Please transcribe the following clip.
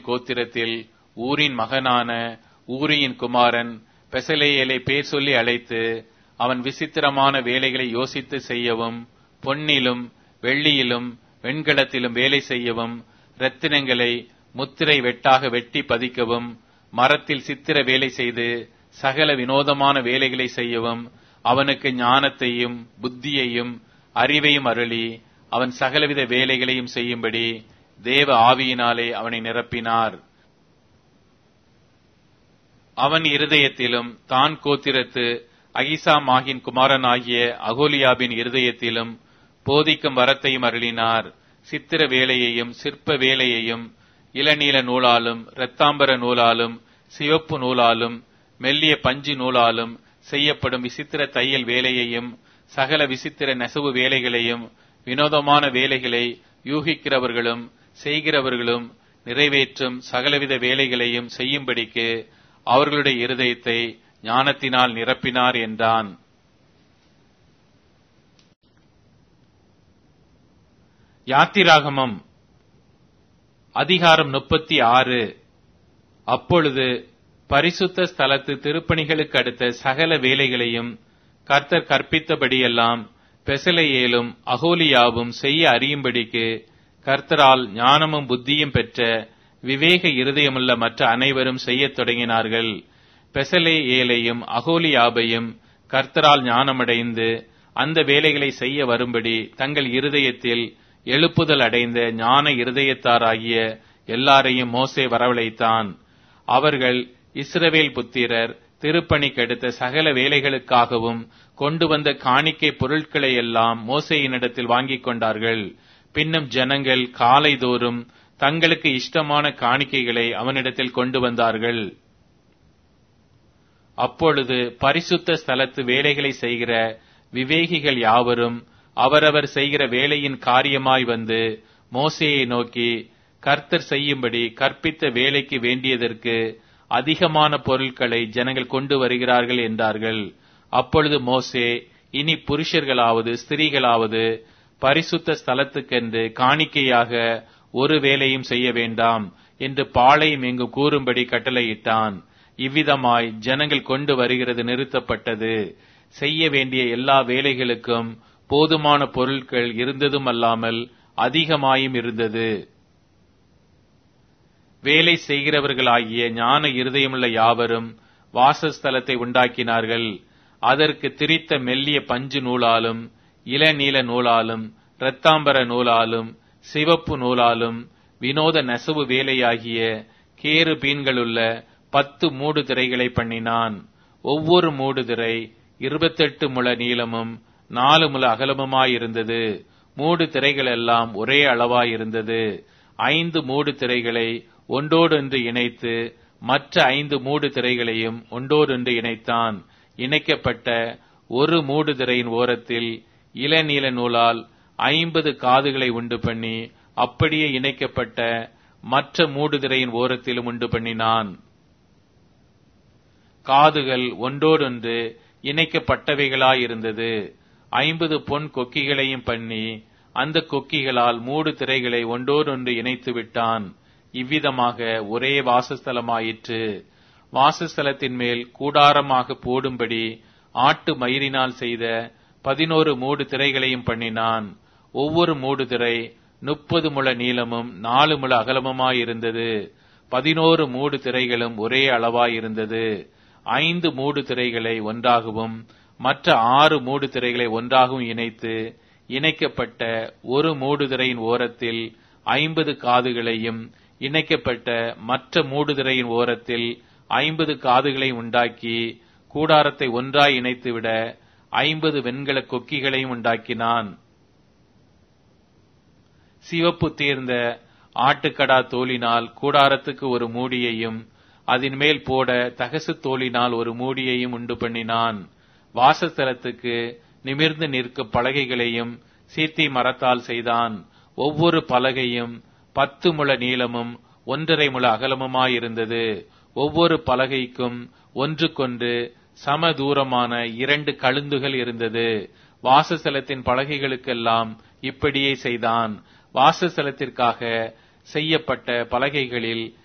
கோத்திரத்தில் ஊரின் மகனான ஊரியின் குமாரன் பெசலேயலை பேர் சொல்லி அழைத்து அவன் விசித்திரமான வேலைகளை யோசித்து செய்யவும் பொன்னிலும் வெள்ளியிலும் வெண்கலத்திலும் வேலை செய்யவும் இரத்தினங்களை முத்திரை வெட்டாக வெட்டி பதிக்கவும் மரத்தில் சித்திர வேலை செய்து சகல வினோதமான வேலைகளை செய்யவும் அவனுக்கு ஞானத்தையும் புத்தியையும் அறிவையும் அருளி அவன் சகலவித வேலைகளையும் செய்யும்படி தேவ ஆவியினாலே அவனை நிரப்பினார் அவன் இருதயத்திலும் தான் கோத்திரத்து அகிசாமாகின் குமாரனாகிய அகோலியாபின் இருதயத்திலும் போதிக்கும் வரத்தையும் அருளினார் சித்திர வேலையையும் சிற்ப வேலையையும் இளநீல நூலாலும் இரத்தாம்பர நூலாலும் சிவப்பு நூலாலும் மெல்லிய பஞ்சு நூலாலும் செய்யப்படும் விசித்திர தையல் வேலையையும் சகல விசித்திர நெசவு வேலைகளையும் வினோதமான வேலைகளை யூகிக்கிறவர்களும் செய்கிறவர்களும் நிறைவேற்றும் சகலவித வேலைகளையும் செய்யும்படிக்கு அவர்களுடைய இருதயத்தை ஞானத்தினால் நிரப்பினார் என்றான் யாத்திராகமம் அதிகாரம் முப்பத்தி ஆறு அப்பொழுது பரிசுத்த ஸ்தலத்து திருப்பணிகளுக்கு அடுத்த சகல வேலைகளையும் கர்த்தர் கற்பித்தபடியெல்லாம் பெசலையேலும் அகோலியாவும் செய்ய அறியும்படிக்கு கர்த்தரால் ஞானமும் புத்தியும் பெற்ற விவேக இருதயமுள்ள மற்ற அனைவரும் செய்யத் தொடங்கினார்கள் பெசலே ஏலையும் அகோலியாபையும் கர்த்தரால் ஞானமடைந்து அந்த வேலைகளை செய்ய வரும்படி தங்கள் இருதயத்தில் எழுப்புதல் அடைந்த ஞான இருதயத்தாராகிய எல்லாரையும் மோசே வரவழைத்தான் அவர்கள் இஸ்ரவேல் புத்திரர் திருப்பணிக்கெடுத்த சகல வேலைகளுக்காகவும் கொண்டு வந்த காணிக்கை பொருட்களை எல்லாம் மோசையினிடத்தில் வாங்கிக் கொண்டார்கள் பின்னும் ஜனங்கள் காலைதோறும் தங்களுக்கு இஷ்டமான காணிக்கைகளை அவனிடத்தில் கொண்டு வந்தார்கள் அப்பொழுது பரிசுத்த ஸ்தலத்து வேலைகளை செய்கிற விவேகிகள் யாவரும் அவரவர் செய்கிற வேலையின் காரியமாய் வந்து மோசையை நோக்கி கர்த்தர் செய்யும்படி கற்பித்த வேலைக்கு வேண்டியதற்கு அதிகமான பொருட்களை ஜனங்கள் கொண்டு வருகிறார்கள் என்றார்கள் அப்பொழுது மோசே இனி புருஷர்களாவது ஸ்திரீகளாவது பரிசுத்த ஸ்தலத்துக்கென்று காணிக்கையாக ஒரு வேலையும் செய்ய வேண்டாம் என்று பாளையம் எங்கு கூறும்படி கட்டளையிட்டான் இவ்விதமாய் ஜனங்கள் கொண்டு வருகிறது நிறுத்தப்பட்டது செய்ய வேண்டிய எல்லா வேலைகளுக்கும் போதுமான பொருட்கள் இருந்ததும் அல்லாமல் அதிகமாயும் இருந்தது வேலை செய்கிறவர்களாகிய ஞான இருதயமுள்ள யாவரும் வாசஸ்தலத்தை உண்டாக்கினார்கள் அதற்கு திரித்த மெல்லிய பஞ்சு நூலாலும் இளநீல நூலாலும் இரத்தாம்பர நூலாலும் சிவப்பு நூலாலும் வினோத நெசவு வேலையாகிய கேரு பீன்களுள்ள பத்து மூடு திரைகளை பண்ணினான் ஒவ்வொரு மூடு திரை இருபத்தெட்டு முழ நீளமும் நாலு முழ அகலமுமாயிருந்தது மூடு திரைகள் எல்லாம் ஒரே அளவாயிருந்தது ஐந்து மூடு திரைகளை ஒன்றோடொன்று இணைத்து மற்ற ஐந்து மூடு திரைகளையும் ஒன்றோடொன்று இணைத்தான் இணைக்கப்பட்ட ஒரு மூடு திரையின் ஓரத்தில் இளநீல நூலால் ஐம்பது காதுகளை உண்டு பண்ணி அப்படியே இணைக்கப்பட்ட மற்ற மூடு திரையின் ஓரத்திலும் உண்டு பண்ணினான் காதுகள் ஒன்றோடொன்று இணைக்கப்பட்டவைகளாயிருந்தது ஐம்பது பொன் கொக்கிகளையும் பண்ணி அந்த கொக்கிகளால் மூடு திரைகளை ஒன்றோடொன்று இணைத்து விட்டான் இவ்விதமாக ஒரே வாசஸ்தலமாயிற்று வாசஸ்தலத்தின் மேல் கூடாரமாக போடும்படி ஆட்டு மயிரினால் செய்த பதினோரு மூடு திரைகளையும் பண்ணினான் ஒவ்வொரு மூடு திரை முப்பது முழ நீளமும் நாலு முழ அகலமுமாயிருந்தது பதினோரு மூடு திரைகளும் ஒரே அளவாயிருந்தது ஐந்து மூடு திரைகளை ஒன்றாகவும் மற்ற ஆறு மூடு திரைகளை ஒன்றாகவும் இணைத்து இணைக்கப்பட்ட ஒரு மூடுதிரையின் ஓரத்தில் ஐம்பது காதுகளையும் இணைக்கப்பட்ட மற்ற மூடுதிரையின் ஓரத்தில் ஐம்பது காதுகளை உண்டாக்கி கூடாரத்தை ஒன்றாய் இணைத்துவிட ஐம்பது வெண்கல கொக்கிகளையும் உண்டாக்கினான் சிவப்பு தீர்ந்த ஆட்டுக்கடா தோலினால் கூடாரத்துக்கு ஒரு மூடியையும் அதன் மேல் போட தகசு தோலினால் ஒரு மூடியையும் உண்டு பண்ணினான் வாசஸ்தலத்துக்கு நிமிர்ந்து நிற்கும் பலகைகளையும் சீத்தி மரத்தால் செய்தான் ஒவ்வொரு பலகையும் பத்து முழ நீளமும் ஒன்றரை முழ அகலமுமாயிருந்தது ஒவ்வொரு பலகைக்கும் ஒன்றுக்கொன்று சம தூரமான இரண்டு கழுந்துகள் இருந்தது வாசஸ்தலத்தின் பலகைகளுக்கெல்லாம் இப்படியே செய்தான் வாசஸ்தலத்திற்காக செய்யப்பட்ட பலகைகளில்